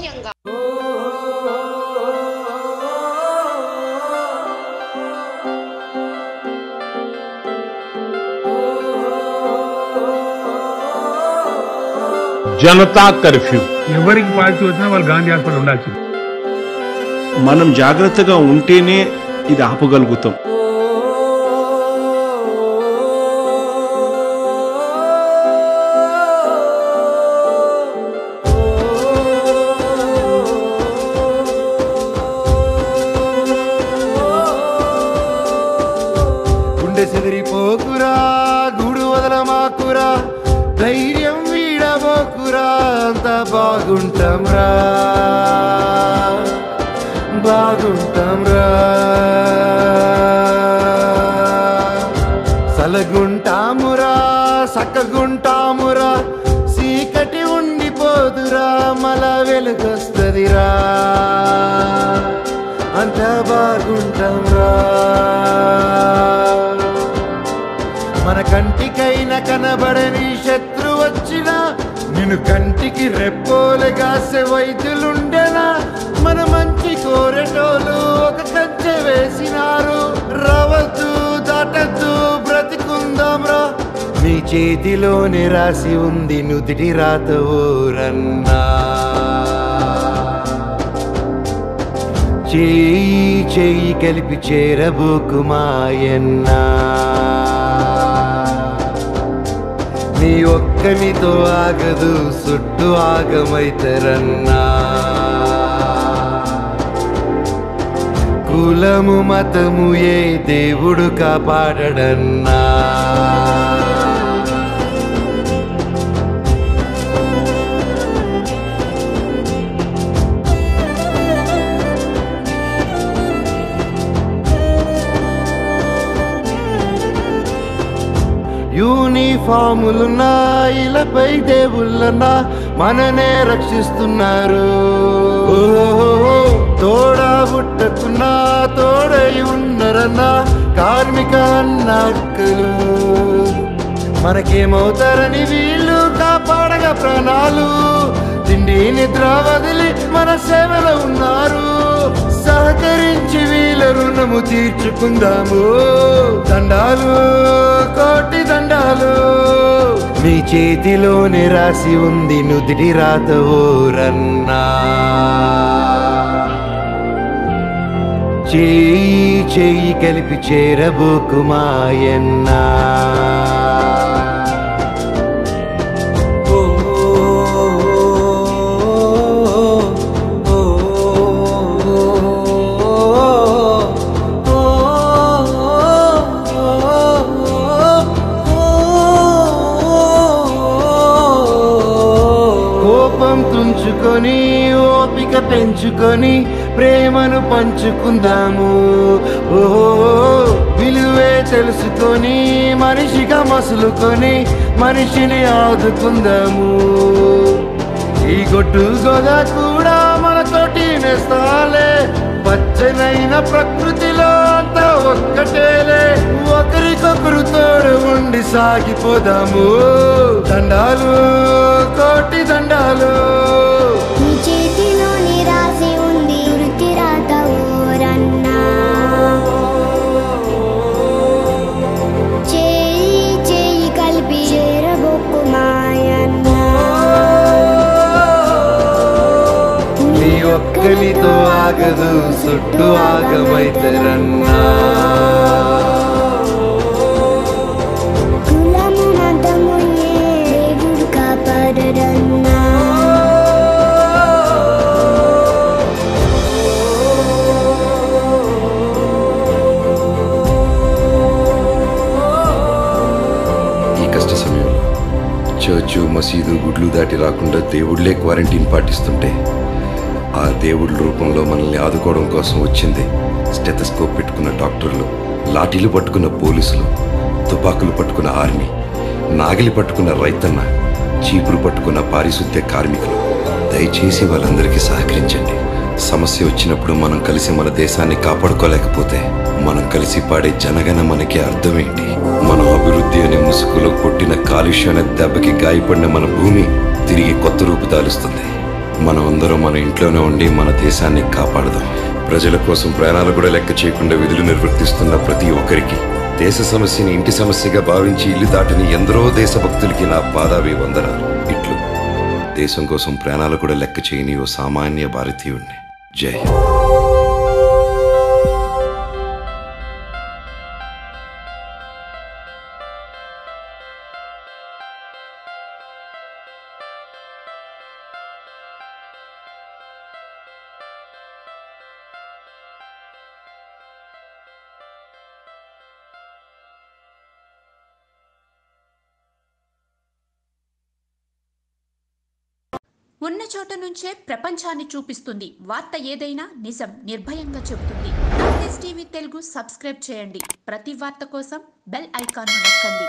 సౌమ్యంగా జనతా కర్ఫ్యూ ఎవరికి పాజిటివ్ వచ్చినా వాళ్ళు గాంధీ హాస్పిటల్ ఉండాల్సింది మనం జాగ్రత్తగా ఉంటేనే ఇది ఆపగలుగుతాం గుండె చెదిరిపోకురా గూడు వదలమాకురా ధైర్యం వీడబోకురా అంత బాగుంటాంరా బాగుంటాంరా సలగుంటామురా సక్కగుంటామురా చీకటి ఉండిపోదురా మల వెలుగొస్తదిరా అంత బాగుంటాంరా మన కంటికైన కనబడని శత్రు వచ్చినా నిన్ను కంటికి రెప్పోలుగాసే వైద్యులుండెనా మన మంచి కోరెటోలు ఒక కంచె వేసినారు రవద్దు దాటద్దు బ్రతికుందాంరా నీ చేతిలోనే రాసి ఉంది నుదిటి రాత ఊరన్నా చేయి చేయి కలిపి చేరబోకు మాయన్నా నీ ఒక్కనితో ఆగదు సుట్టు ఆగమైతరన్నా కులము మతము ఏ దేవుడు కాపాడడన్నా యూనిఫాములున్నా ఇలపై దేవుళ్ళన్నా మననే రక్షిస్తున్నారు ఓహో, తోడా పుట్టకున్నా తోడై ఉన్నరన్నా కార్మిక అన్నక్కలు మనకేమవుతారని వీళ్ళు కాపాడగా ప్రాణాలు తిండి నిద్ర వదిలి మన సేవలో ఉన్నారు సహకరించి వీళ్ళ రుణము తీర్చుకుందాము దండాలు కోటి దండాలు నీ చేతిలోనే రాసి ఉంది నుదిటి రాత ఓరన్నా చేయి చేయి కలిపి చేరబోకు మాయన్నా కోపం తుంచుకొని ఓపిక పెంచుకొని ప్రేమను పంచుకుందాము ఓహో విలువే తెలుసుకొని మనిషిగా మసులుకొని మనిషిని ఆదుకుందాము ఈ గొడ్డు గొద కూడా మనతోటి నేస్తాలే పచ్చనైన ప్రకృతిలో అంతా ఒక్కటేలే ఒకరికొకరు తోడు ఉండి సాగిపోదాము దండాలు కోటి దండాలు నీ చేతిలోని రాసి ఉంది వృత్తి రాత ఊరన్నా చేయి చేయి కలిపి చేరబొక్కు మాయన్నా నీ ఒక్కనితో ఆగదు సుట్టు ఆగమైతరన్నా కులము మతము ఏ దేవుడు కాపాడరన్నా ఈ కష్ట సమయంలో చర్చు మసీదు గుడ్లు దాటి రాకుండా దేవుళ్లే క్వారంటైన్ పాటిస్తుంటే ఆ దేవుళ్ళ రూపంలో మనల్ని ఆదుకోవడం కోసం వచ్చింది స్టెథస్కోప్ పెట్టుకున్న డాక్టర్లు లాఠీలు పట్టుకున్న పోలీసులు తుపాకులు పట్టుకున్న ఆర్మీ నాగిలి పట్టుకున్న రైతన్న చీపురు పట్టుకున్న పారిశుద్ధ్య కార్మికులు దయచేసి వాళ్ళందరికీ సహకరించండి సమస్య వచ్చినప్పుడు మనం కలిసి మన దేశాన్ని కాపాడుకోలేకపోతే మనం కలిసి పాడే జనగణ మనకి అర్థమేంటి మనం అభివృద్ధి అనే ముసుగులో కొట్టిన కాలుష్య అనే దెబ్బకి గాయపడిన మన భూమి తిరిగి కొత్త రూపు దాలుస్తుంది మనం అందరం మన ఇంట్లోనే ఉండి మన దేశాన్ని కాపాడదాం ప్రజల కోసం ప్రాణాలు కూడా లెక్క చేయకుండా విధులు నిర్వర్తిస్తున్న ప్రతి ఒక్కరికి దేశ సమస్యని ఇంటి సమస్యగా భావించి ఇల్లు దాటిని ఎందరో దేశభక్తులకి నా పాదావి వందనాలు ఇట్లు దేశం కోసం ప్రాణాలు కూడా లెక్క చేయని ఓ సామాన్య భారతీయుణ్ణి జై హింద్ ఉన్న చోట నుంచే ప్రపంచాన్ని చూపిస్తుంది వార్త ఏదైనా నిజం నిర్భయంగా చెబుతుంది టీవీ తెలుగు సబ్స్క్రైబ్ చేయండి ప్రతి వార్త కోసం బెల్ ఐకాన్ నొక్కండి